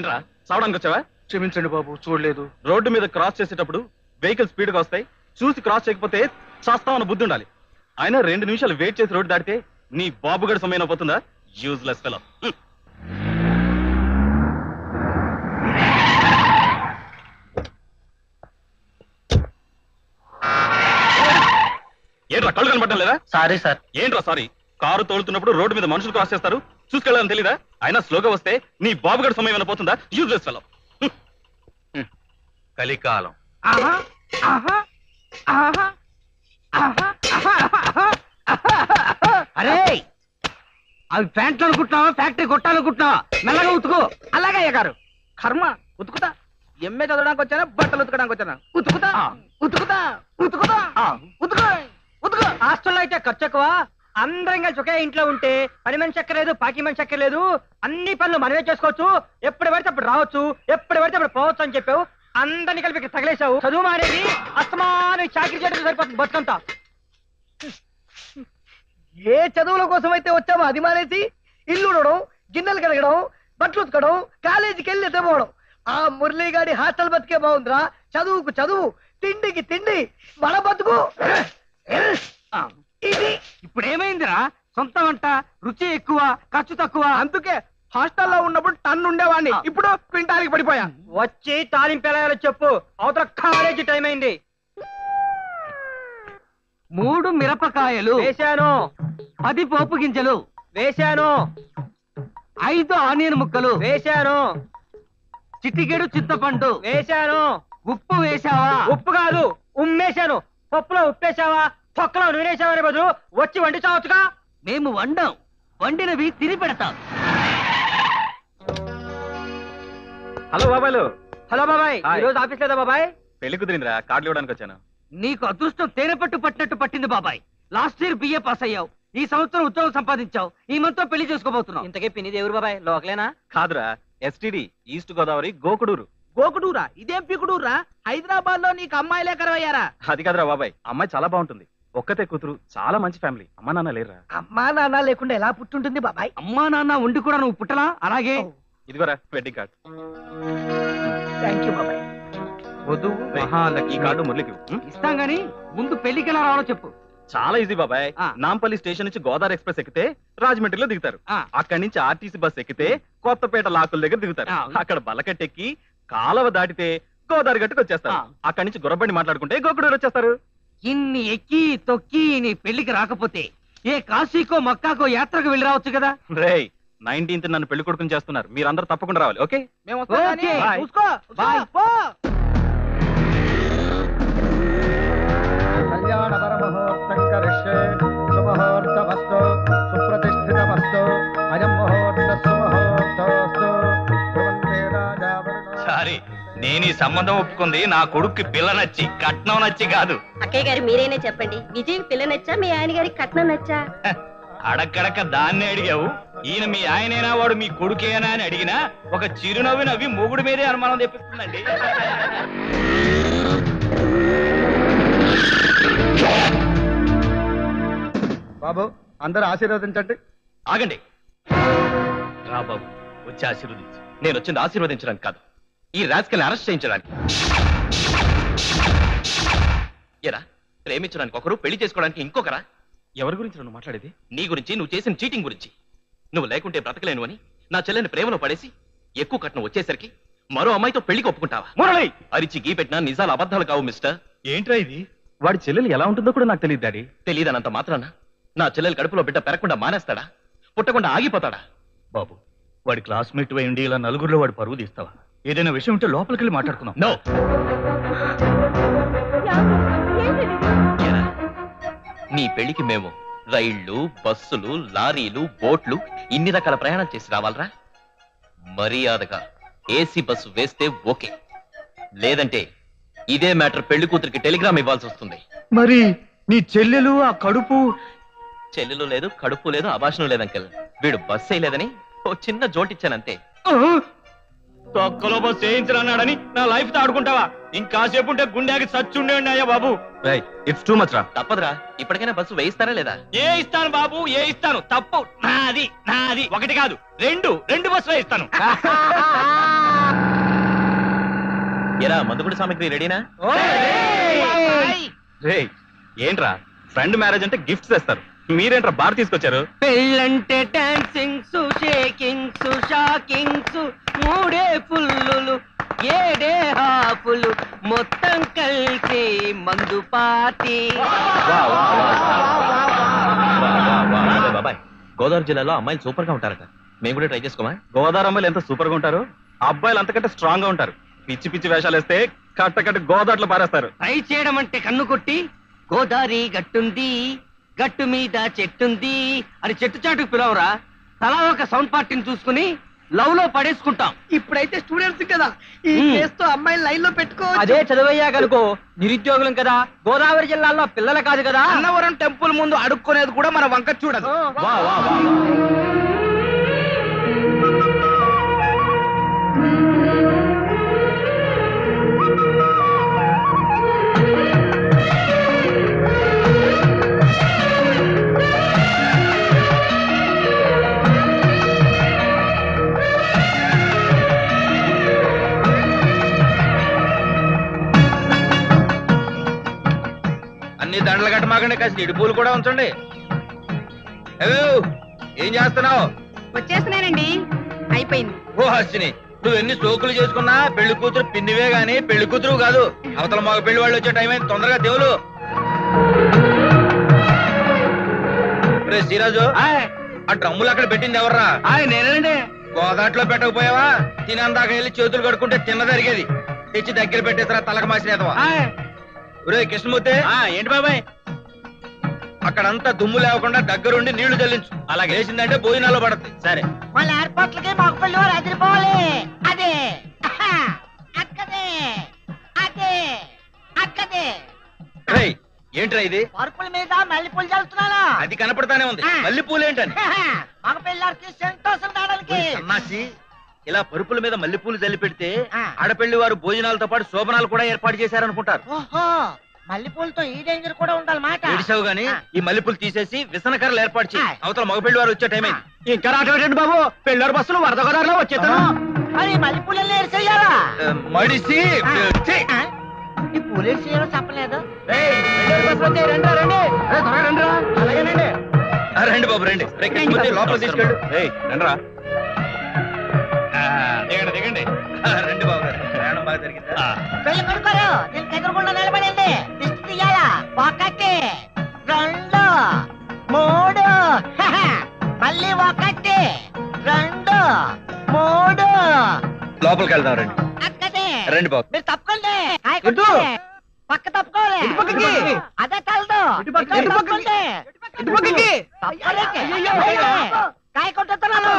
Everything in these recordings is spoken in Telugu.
ఏంట్రా చావడానికి వచ్చావా క్షమించండి బాబు చూడలేదు రోడ్డు మీద క్రాస్ చేసేటప్పుడు వెహికల్ స్పీడ్ గా వస్తాయి చూసి క్రాస్ చేయకపోతే చేస్తామన్న బుద్ధి ఉండాలి అయినా రెండు నిమిషాలు వెయిట్ చేసి రోడ్డు దాటితే నీ బాబు గడి సమయం పోతుందా యూజ్లెస్ ఫెలో ఏంట్రా కళ్ళు కనబడడం లేదా సారీ సార్ ఏంట్రా సారీ కారు తోలుతున్నప్పుడు రోడ్డు మీద మనుషులు క్రాస్ చేస్తారు చూసుకెళ్ళాలని తెలీదా అయినా స్లోగా వస్తే నీ బాబు గడి సమయం పోతుందా యూజ్లెస్ ఫెలో కలికాలం ఆహా ఆహా ఆహా ఆహా ఆహా అరే అవి ప్యాంట్లు అనుకుంటున్నావా ఫ్యాక్టరీ కొట్టాలనుకుంటున్నావా మెల్లగా ఉతుకో అలాగే అయ్య గారు కర్మ ఉతుకుతా ఎంఏ చదవడానికి వచ్చానా బట్టలు ఉతకడానికి వచ్చానా ఉతుకుతా ఉతుకుతా ఉతుకుతా ఉతుకు ఉతుకు హాస్టల్లో అయితే ఖర్చు ఎక్కువ అందరం కలిసి ఒకే ఇంట్లో ఉంటే పని మనిషి ఎక్కలేదు పాకి మనిషి ఎక్కలేదు అన్ని పనులు మనమే చేసుకోవచ్చు ఎప్పుడు పడితే అప్పుడు రావచ్చు ఎప్పుడు పడితే అప్పుడు పోవచ్చు అని చెప్పావు అందరిని కలిపి ఇక్కడ తగిలేశావు చదువు మానేది అస్తమానం చాకరీ చేయడం సరిపోతుంది బతుకంతా ఏ చదువుల కోసం అయితే వచ్చామో అది మానేసి ఇల్లు ఉడడం గిన్నెలు కడగడం బట్టలు ఉతకడం కాలేజీకి వెళ్ళి నిద్రపోవడం ఆ మురళీగాడి హాస్టల్ బతికే బాగుందిరా చదువుకు చదువు తిండికి తిండి మన బతుకు ఇది ఇప్పుడు ఏమైందిరా సొంత వంట రుచి ఎక్కువ ఖర్చు తక్కువ అందుకే హాస్టల్లో ఉన్నప్పుడు టన్ను ఉండేవాడిని ఇప్పుడు క్వింటాలికి పడిపోయా వచ్చి తాలింపెలాయాలో చెప్పు అవతల కాలేజీ టైం అయింది మూడు మిరపకాయలు వేశాను పది పోపు గింజలు వేశాను ఐదు ఆనియన్ ముక్కలు వేశాను చిటికెడు చింతపండు వేశాను ఉప్పు వేశావా ఉప్పు కాదు ఉమ్మేశాను పప్పులో ఉప్పేశావా తొక్కలో నూనెసావని బదులు వచ్చి వండి చావచ్చుగా మేము వండం వండినవి తిని పెడతాం హలో బాబాయ్లు హలో బాబాయ్ హాయ్. ఈ రోజు ఆఫీస్ లేదా బాబాయ్ పెళ్లి కుదిరిందిరా కార్డులు ఇవ్వడానికి వచ్చాను నీకు అదృష్టం తేనె పట్టు పట్టినట్టు పట్టింది బాబాయ్ లాస్ట్ ఇయర్ బిఏ పాస్ అయ్యావు ఈ సంవత్సరం ఉద్యోగం సంపాదించావు ఈ మంత్ పెళ్లి చేసుకోబోతున్నావు ఇంతకే పిన్ని దేవురు బాబాయ్ లోకలేనా కాదురా ఎస్టిడి ఈస్ట్ గోదావరి గోకుడూరు గోకుడూరా ఇదేం పికుడూరా హైదరాబాద్ లో నీకు అమ్మాయిలే కరవయ్యారా అది కాదురా బాబాయ్ అమ్మాయి చాలా బాగుంటుంది ఒక్కతే కూతురు చాలా మంచి ఫ్యామిలీ అమ్మా నాన్న లేరురా అమ్మా నాన్న లేకుండా ఎలా పుట్టుంటుంది బాబాయ్ అమ్మా నాన్న ఉండి కూడా నువ్వు పుట్టలా అలాగే ఇదిగోరా వెడ్డింగ్ కార్డ్ థ్యాంక్ యూ బాబాయ్ వధువు ఈ కార్డు మురళికి ఇవ్వు. ఉం? ఇస్తాం గాని ముందు పెళ్లికి ఎలా రావాలో చెప్పు చాలా ఈజీ బాబాయ్ ఆ. నాంపల్లి స్టేషన్ నుంచి గోదావరి ఎక్స్ప్రెస్ ఎక్కితే రాజమండ్రిలో దిగుతారు ఆ. అక్కడి నుంచి ఆర్టీసీ బస్ ఎక్కితే కొత్తపేట లాకుల దగ్గర దిగుతారు ఆ. అక్కడ బలకట్టెక్కి కాలవ దాటితే గోదావరి గట్టుకు వచ్చేస్తారు ఆ. అక్కడి నుంచి గుర్రబండి మాట్లాడుకుంటే గోకుడూరు వచ్చేస్తారు ఇన్ని ఎక్కి తొక్కి నీ పెళ్లికి రాకపోతే ఏ కాశీకో మక్కాకో యాత్రకు వెళ్ళి రావచ్చు కదా రేయ్ నైన్టీన్త్ నన్ను పెళ్లి కొడుకుని చేస్తున్నారు మీరందరూ తప్పకుండా రావాలి ఓకే మేము వస్తాం కానీ ఓకే. బాయ్. చూసుకో బాయ్. పో కళ్యాణ పరమహోత్తం కరిష్యే సుముహూర్తమస్తు సుప్రతిష్ఠితమస్తు అయం ముహూర్త సుముహూర్తోస్తు ధ్రువంతే రాజా వరుణో సారీ నేను ఈ సంబంధం ఒప్పుకుంది నా కొడుక్కి పిల్ల నచ్చి కట్నం నచ్చి కాదు అక్కయ్య గారు మీరేనే చెప్పండి విజయ్ పిల్ల నచ్చా మీ ఆయన గారికి కట్నం నచ్చా అడక్కడక్క దాన్ని అడిగావు ఈయన మీ ఆయనేనా వాడు మీ కొడుకేనా అని అడిగినా ఒక చిరునవ్వు నవ్వి మొగుడు మీదే అనుమానం తెప్పిస్తుందండి బాబు అందరూ ఆశీర్వదించండి ఆగండి రా బాబు వచ్చి ఆశీర్వదించు నేను వచ్చింది ఆశీర్వదించడానికి కాదు ఈ రాజకీయాన్ని అరెస్ట్ చేయించడానికి ఎరా ప్రేమించడానికి ఒకరు పెళ్లి చేసుకోవడానికి ఇంకొకరా ఎవరి గురించి నువ్వు మాట్లాడేది నీ గురించి నువ్వు చేసిన చీటింగ్ గురించి నువ్వు లేకుంటే బ్రతకలేను అని నా చెల్లెని ప్రేమలో పడేసి ఎక్కువ కట్నం వచ్చేసరికి మరో అమ్మాయితో పెళ్లికి ఒప్పుకుంటావా మురళి అరిచి గీ పెట్టినా నిజాలు అబద్ధాలు కావు మిస్టర్ ఏంట్రా ఇది వాడి చెల్లెలు ఎలా ఉంటుందో కూడా నాకు తెలియదు డాడీ తెలియదనంత మాత్రాన నా చెల్లెలు కడుపులో బిడ్డ పెరగకుండా మానేస్తాడా పుట్టకుండా ఆగిపోతాడా బాబు వాడి క్లాస్మేట్ ఉండి ఇలా నలుగురిలో వాడు పరువు తీస్తావా ఏదైనా విషయం ఉంటే లోపలికి వెళ్ళి మాట్లాడుకుందాం నో ఎరా, నీ పెళ్లికి మేము రైళ్లు బస్సులు లారీలు బోట్లు ఇన్ని రకాల ప్రయాణం చేసి రావాలరా మర్యాదగా ఏసీ బస్సు వేస్తే ఓకే లేదంటే ఇదే మ్యాటర్ పెళ్లి కూతురికి టెలిగ్రామ్ ఇవ్వాల్సి వస్తుంది మరి నీ చెల్లెలు ఆ కడుపు చెల్లెలు లేదు కడుపు లేదు అభాషణం లేదు అంకెల్ వీడు బస్ వేయలేదని ఓ చిన్న జోటిచ్చానంతే తొక్కలో బస్ చేయించరన్నాడని నా లైఫ్ తో ఆడుకుంటావా ఇంకాసేపు ఉంటే గుండెకి సచ్చుండే అయ్యా బాబు ఇట్స్ టూ మచ్ రా తప్పదురా ఇప్పటికైనా బస్సు వేయిస్తారా లేదా ఏ ఇస్తాను బాబు ఏ ఇస్తాను తప్పు నాది నాది ఒకటి కాదు రెండు రెండు బస్సులో ఇస్తాను ఎరా మందుగుడి సామాగ్రి రెడీనా రే ఏంట్రా ఫ్రెండ్ మ్యారేజ్ అంటే గిఫ్ట్స్ తెస్తారు మీరేంట్రా బార్ తీసుకొచ్చారు పెళ్ళంటే డాన్సింగ్స్ షేకింగ్స్ షాకింగ్స్ మూడే ఫుల్లులు ఏడే హాఫులు మొత్తం కలిసి మందు పార్టీ బాబాయ్ గోదావరి జిల్లాలో అమ్మాయిలు సూపర్ గా ఉంటారట మేము కూడా ట్రై చేసుకోమా గోదావరి అమ్మాయిలు ఎంత సూపర్ గా ఉంటారు అబ్బాయిలు అంతకంటే స్ట్రాంగ్ గా ఉంటారు పిచ్చి పిచ్చి వేషాలు వేస్తే కట్ట కట్ట గోదాట్లో పారేస్తారు ట్రై చేయడం అంటే కన్ను కొట్టి గోదావరి గట్టుంది గట్టు మీద చెట్టుంది అని చెట్టు చాటుకు పిలవరా తలా ఒక సౌండ్ పార్టీని చూసుకుని లవ్ లో పడేసుకుంటాం ఇప్పుడైతే స్టూడెంట్స్ కదా ఈ మ్మ్. కేసు తో అమ్మాయిని లైన్ లో పెట్టుకోవచ్చు అదే చదువయ్యాకనుకో నిరుద్యోగులం కదా గోదావరి జిల్లాలో పిల్లలు కాదు కదా అన్నవరం టెంపుల్ ముందు అడుక్కునేది కూడా మన వంక చూడదు వా వా వా అన్ని దండలు కట్టమాకండి కాస్త ఇడుపులు కూడా ఉంచండి హలో ఏం చేస్తున్నావు వచ్చేస్తున్నానండి అయిపోయింది ఓ హస్తిని నువ్వు ఎన్ని సోకులు చేసుకున్నా పెళ్లి కూతురు పిన్నివే గాని పెళ్లి కూతురు కాదు అవతల మగ పెళ్లి వాళ్ళు వచ్చే టైం అయింది తొందరగా దేవులు రే శ్రీరాజు ఆ డ్రమ్ములు అక్కడ పెట్టింది ఎవర్రా నేనండి గోదాట్లో పెట్టకపోయావా తినందాక వెళ్ళి చేతులు కడుక్కుంటే తిన్న జరిగేది తెచ్చి దగ్గర పెట్టేసరా తలక మాసినేతవా ఒరే కృష్ణమూర్తి ఏంటి బాబాయ్ అక్కడంతా దుమ్ము లేకుండా దగ్గరుండి నీళ్లు చల్లించు అలాగే వేసిందంటే భోజనాల్లో పడద్ది సరే వాళ్ళ ఏర్పాట్లకి మాకు పెళ్లి వారు అదిరిపోవాలి అదే అక్కదే అదే అక్కదే రేయ్ ఏంట్రా ఇది పరుపుల మీద మల్లెపూలు చల్లుతున్నాను అది కనపడతానే ఉంది ఆ. మల్లె పూలేంటని మగ పిల్లలకి సంతోషం రావడానికి సన్నాసి ఇలా పరుపుల మీద మల్లెపూలు జల్లి పెడితే ఆ. ఆడపెళ్లి వారు భోజనాలతో పాటు శోభనాలు కూడా ఏర్పాటు చేశారనుకుంటారు ఓహో మల్లెపూలతో ఈ డేంజర్ కూడా ఉండాలన్నమాట ఏడిసావు గాని ఆ. ఈ మల్లెపూలు తీసేసి విసనకర్రలు ఏర్పాటు చేయి ఆ. అవతల మగపెళ్లి వారు వచ్చే టైం అయింది ఇంకా రావటం బాబు పెళ్ళారు బస్సులు వరద గోదావరిలో వచ్చేస్తాను మరి మల్లెపూలన్నీ ఏడ్చేయాలా ఆ, మడిసి ఆ. ఛీ! ఆ? ఈ పూలు ఏడ్చేయాలో చెప్పలేదు అలాగేనండి ఆ, రండి బాబు రండి రే, కృష్ణమూర్తి, లోపల తీసుకెళ్ళు ఏయ్, రండ్రా. దిగండి దిగండి రండి బాబు గారు ప్రయాణం బాగా జరిగిందా పెళ్లి కొడుకోరు దీనికి ఎదురుకుండా నిలబడండి దిష్టి తీయాలా ఒకటి రెండు మూడు హహ. మళ్ళీ ఒకటి రెండు మూడు లోపలికి వెళ్దాం రండి అక్కడే రండి బాబు మీరు తప్పుకోండి కాయ కొట్టండి. పక్క తప్పుకోవాలి అదే తలదు ఇక్కడ తప్పుకోండి. తప్పుకోలేక. కాయ కొట్టుతున్నాను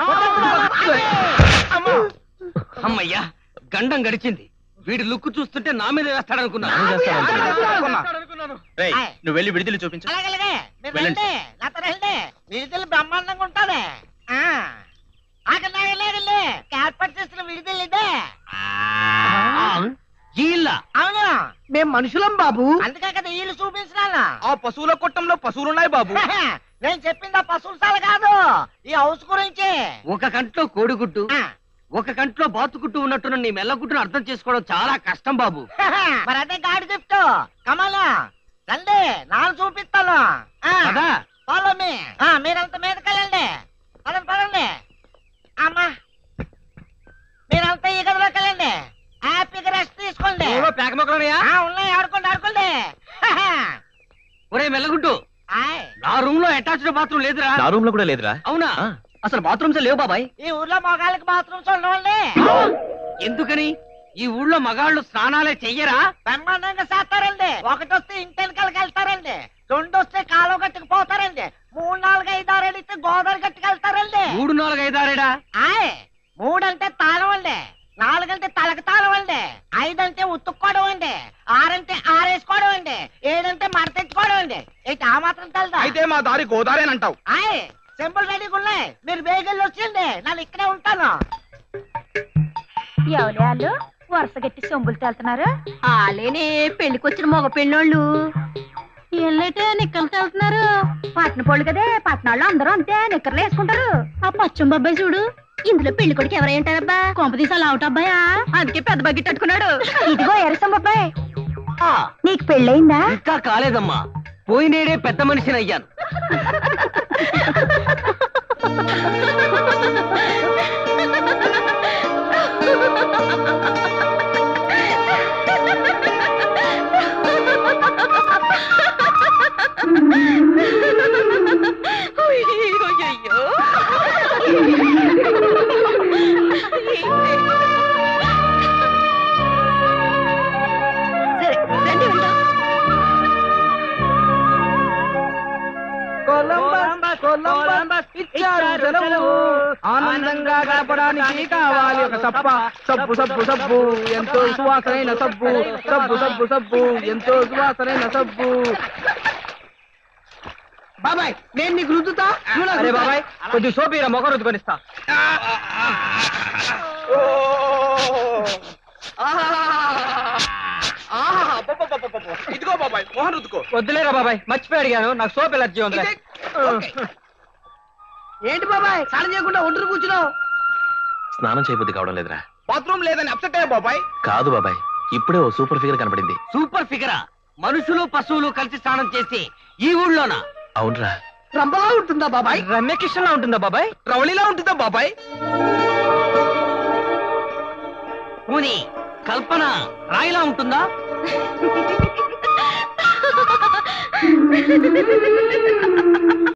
అమ్మయ్యా గండం గడిచింది వీడి లుక్ చూస్తుంటే నా మీద వేస్తాడనుకున్నా రేయ్, ఆయ్. నువ్వు వెళ్ళి విడుదల చూపించు అలాగే అలాగే మీరు వెళ్ళండి. రండి నాతో రండి విడుదల బ్రహ్మాండంగా ఉంటది ఆ. ఆగండి ఆగండి ఆగండి ఏర్పాటు చేసిన విడుదల ఇదే జీళ్ళ అవును మేం మనుషులం బాబు అందుకే కదా వీళ్ళు చూపించినాను ఆ పశువుల కొట్టంలో పశువులున్నాయి బాబు నేను చెప్పింది ఆ పశువుల కాదు ఈ హౌస్ గురించి ఒక కంట్లో కోడిగుడ్డు ఆ. ఒక కంట్లో బాతుకుట్టు ఉన్నట్టున్న నీ మెల్లగుట్టును అర్థం చేసుకోవడం చాలా కష్టం బాబు మరి అదే గాడి గిఫ్ట్ కమాలా రండి నాలుగు చూపిస్తాను కదా ఫాలో మీ మీరంతా మీదకి వెళ్ళండి పదండి పదండి అమ్మా మీరంతా ఈ గదిలోకి వెళ్ళండి హ్యాపీగా రెస్ట్ తీసుకోండి పేక మొక్కలున్నాయా ఆ, ఉన్నాయి ఆడుకోండి ఆడుకోండి ఒరే మెల్లగుడ్డు ఆయ్, నా రూమ్ లో అటాచ్డ్ బాత్రూమ్ లేదురా నా రూమ్ లో కూడా లేదురా అవునా ఆ. అసలు బాత్రూమ్స్ లేవు బాబాయ్ ఈ ఊర్లో మగాళ్ళకి బాత్రూమ్స్ ఉండవండి ఎందుకని ఈ ఊళ్ళో మగాళ్ళు స్నానాలే చెయ్యరా బ్రహ్మాండంగా చేస్తారండి ఒకటి వస్తే ఇంటెనకాలకి వెళ్తారండి రెండు వస్తే కాలువ గట్టుకు పోతారండి మూడు నాలుగు ఐదు ఆరు అడిగితే గోదావరి గట్టుకు వెళ్తారండి మూడు నాలుగు ఐదారేడా ఆయ్ మూడంటే తాళం అండి నాలుగంటే తలక తాళం అండి ఐదంటే ఉతుక్కోవడం అండి ఆరంటే ఆరేసుకోవడం అండి ఏడంటే మడతెచ్చుకోవడం అండి ఏంటి ఆ మాత్రం తెలదా అయితే మా దారి గోదారేనంటావు ఆయ్ సింపుల్ రెడీగా ఉన్నాయి మీరు వేగల్లి వచ్చింది నేను ఇక్కడే ఉంటాను ఎవరే వాళ్ళు వరుస గట్టి సొంబులు తేలుతున్నారు ఆలేనే పెళ్లికొచ్చిన మగ పెళ్ళోళ్ళు ఎల్లైతే నిక్కలు తేలుతున్నారు పట్న పళ్ళు కదే పట్నాళ్ళు అందరూ అంతే నిక్కర్లు వేసుకుంటారు ఆ పచ్చం బాబాయ్ చూడు ఇందులో పెళ్లి కొడుకు ఎవరై ఉంటారబ్బా కొంపదీసి అలా అవుట్ అబ్బాయా అందుకే పెద్ద బగ్గి తట్టుకున్నాడు ఇదిగో ఎరసం అబ్బాయి నీకు పెళ్ళయిందా ఇంకా కాలేదమ్మా పోయినేడే పెద్ద మనిషిని అయ్యాను సరే రండి వెళ్దాం కొలంబస్ కొలంబస్ ఇచ్చారు సెలవు ఆనందంగా గడపడానికి కావాలి ఒక సప్ప సబ్బు సబ్బు సబ్బు ఎంతో సువాసనైన సబ్బు సబ్బు సబ్బు సబ్బు ఎంతో సువాసనైన సబ్బు బాబాయ్ నేను నీకు రుద్దుతా నువ్వు నాకు అరే రుద్దుతా. బాబాయ్ కొద్ది సోపీరా మొగ రుద్దుకొనిస్తా ఇదిగో బాబాయ్ మోహన్ రుద్దుకో వద్దులేరా బాబాయ్ మర్చిపోయి అడిగాను నాకు సోప్ ఎలర్జీ ఉంది ఏంటి బాబాయ్ స్నానం చేయకుండా ఒంటరి కూర్చున్నావు స్నానం చేయబుద్ధి కావడం లేదురా బాత్రూమ్ లేదని అప్సెట్ అయ్యా బాబాయ్ కాదు బాబాయ్ ఇప్పుడే ఓ సూపర్ ఫిగర్ కనపడింది సూపర్ ఫిగరా మనుషులు పశువులు కలిసి స్నానం చేసి ఈ ఊళ్ళోనా అవునరా రంపలా ఉంటుందా బాబాయ్ రమ్యకృష్ణలా ఉంటుందా బాబాయ్ రవళిలా ఉంటుందా బాబాయ్ పోనీ కల్పన రాయిలా ఉంటుందా ఆ